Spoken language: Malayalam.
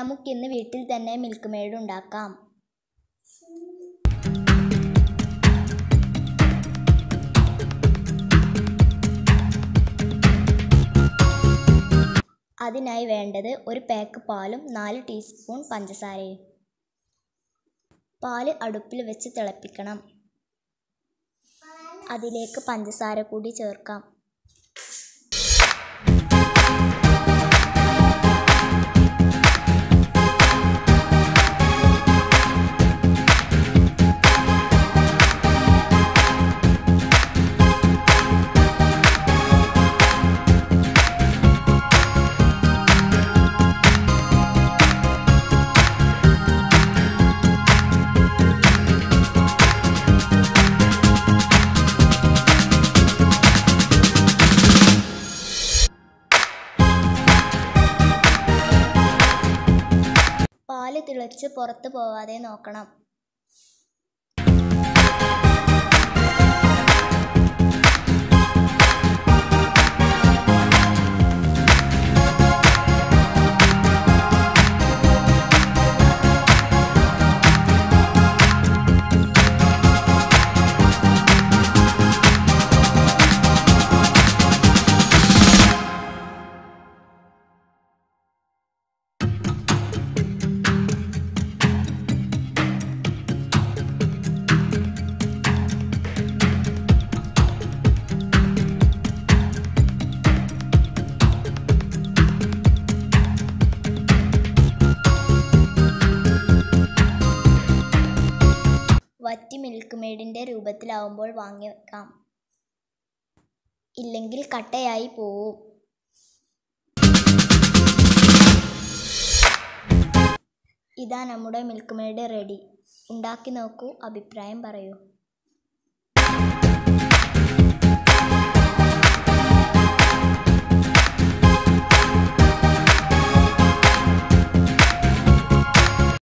നമുക്കിന്ന് വീട്ടിൽ തന്നെ മിൽക്ക് മെയ്ഡ് ഉണ്ടാക്കാം അതിനായി വേണ്ടത് ഒരു പാക്ക് പാലും നാല് ടീസ്പൂൺ പഞ്ചസാരയും പാല് അടുപ്പിൽ വെച്ച് തിളപ്പിക്കണം അതിലേക്ക് പഞ്ചസാര കൂടി ചേർക്കാം പാല് തിളച്ച് പുറത്ത് പോവാതെ നോക്കണം വറ്റി മിൽക്ക് മെയ്ഡിൻ്റെ രൂപത്തിലാവുമ്പോൾ വാങ്ങി വെക്കാം ഇല്ലെങ്കിൽ കട്ടയായി പോവും ഇതാ നമ്മുടെ മിൽക്ക് മെയ്ഡ് റെഡി ഉണ്ടാക്കി നോക്കൂ അഭിപ്രായം പറയൂ